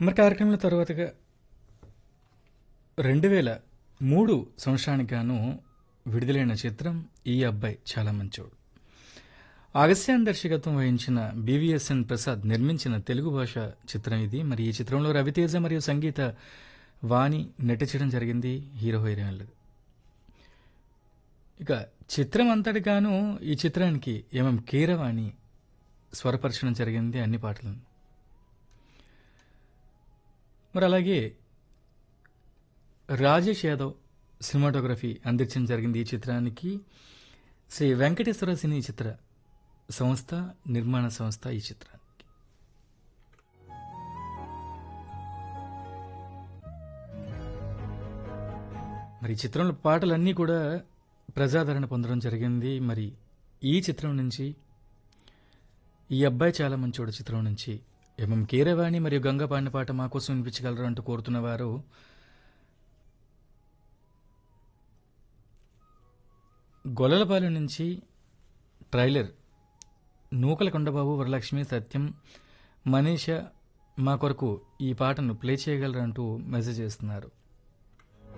మరి కార్యక్రమంలో తర్వాతగా రెండు వేల మూడు సంవత్సరానికి గాను విడుదలైన చిత్రం ఈ అబ్బాయి చాలా మంచోడు అగస్త్యాన్ దర్శకత్వం వహించిన బీవీఎస్ఎన్ ప్రసాద్ నిర్మించిన తెలుగు భాష చిత్రం ఇది మరి ఈ చిత్రంలో రవితేజ మరియు సంగీత వాణి నటించడం జరిగింది హీరో హీరోయిన్లు ఇక చిత్రం అంతటిగాను ఈ చిత్రానికి ఎంఎం కీరవాణి స్వరపరచడం జరిగింది అన్ని పాటలను మరి అలాగే రాజేష్ యాదవ్ సినిమాటోగ్రఫీ అందించడం జరిగింది ఈ చిత్రానికి శ్రీ వెంకటేశ్వర సినీ చిత్ర సంస్థ నిర్మాణ సంస్థ ఈ చిత్రానికి మరి ఈ చిత్రంలో పాటలన్నీ కూడా ప్రజాదరణ పొందడం జరిగింది మరి ఈ చిత్రం నుంచి ఈ అబ్బాయి చాలా మంచోడు చిత్రం నుంచి ఎంఎం కీరవాణి మరియు గంగ పాడిన పాట మా కోసం వినిపించగలరు అంటూ కోరుతున్న వారు గొల్లలపాలెం నుంచి ట్రైలర్ నూకల కొండబాబు వరలక్ష్మి సత్యం మనీష మా కొరకు ఈ పాటను ప్లే చేయగలరు అంటూ మెసేజ్ చేస్తున్నారు